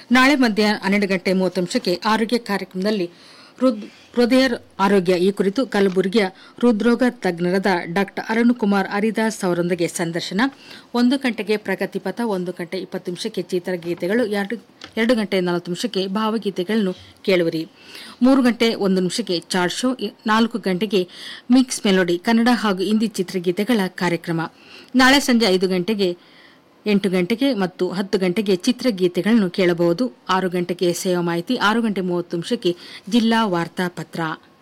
ನಾಳೆ ಮಧ್ಯಾಹ್ನ ಹನ್ನೆರಡು ಗಂಟೆ ಮೂವತ್ತು ನಿಮಿಷಕ್ಕೆ ಆರೋಗ್ಯ ಕಾರ್ಯಕ್ರಮದಲ್ಲಿ ಹೃದ್- ಹೃದಯ ಆರೋಗ್ಯ ಈ ಕುರಿತು ಕಲಬುರಗಿಯ ಹೃದ್ರೋಗ ತಜ್ಞರಾದ ಡಾಕ್ಟರ್ ಅರುಣ್ಕುಮಾರ್ ಹರಿದಾಸ್ ಅವರೊಂದಿಗೆ ಸಂದರ್ಶನ ಒಂದು ಗಂಟೆಗೆ ಪ್ರಗತಿ ಪಥ ಒಂದು ಗಂಟೆ ಇಪ್ಪತ್ತು ನಿಮಿಷಕ್ಕೆ ಚಿತ್ರಗೀತೆಗಳು ಎರಡು ಎರಡು ಗಂಟೆ ನಲವತ್ತು ನಿಮಿಷಕ್ಕೆ ಭಾವಗೀತೆಗಳನ್ನು ಕೇಳುವಿರಿ ಮೂರು ಗಂಟೆ ಒಂದು ನಿಮಿಷಕ್ಕೆ ಚಾರ್ಟ್ ಶೋ ಇ- ನಾಲ್ಕು ಗಂಟೆಗೆ ಮಿಕ್ಸ್ ಮೆಲೋಡಿ ಕನ್ನಡ ಹಾಗೂ ಹಿಂದಿ ಚಿತ್ರಗೀತೆಗಳ ಕಾರ್ಯಕ್ರಮ ನಾಳೆ ಸಂಜೆ ಐದು ಗಂಟೆಗೆ ಎಂಟು ಗಂಟೆಗೆ ಮತ್ತು ಹತ್ತು ಗಂಟೆಗೆ ಚಿತ್ರಗೀತೆಗಳನ್ನು ಕೇಳಬಹುದು ಆರು ಗಂಟೆಗೆ ಸೇವಾ ಮಾಹಿತಿ ಆರು ಗಂಟೆ ಮೂವತ್ತು ನಿಮಿಷಕ್ಕೆ ಜಿಲ್ಲಾ ವಾರ್ತಾ ಪತ್ರ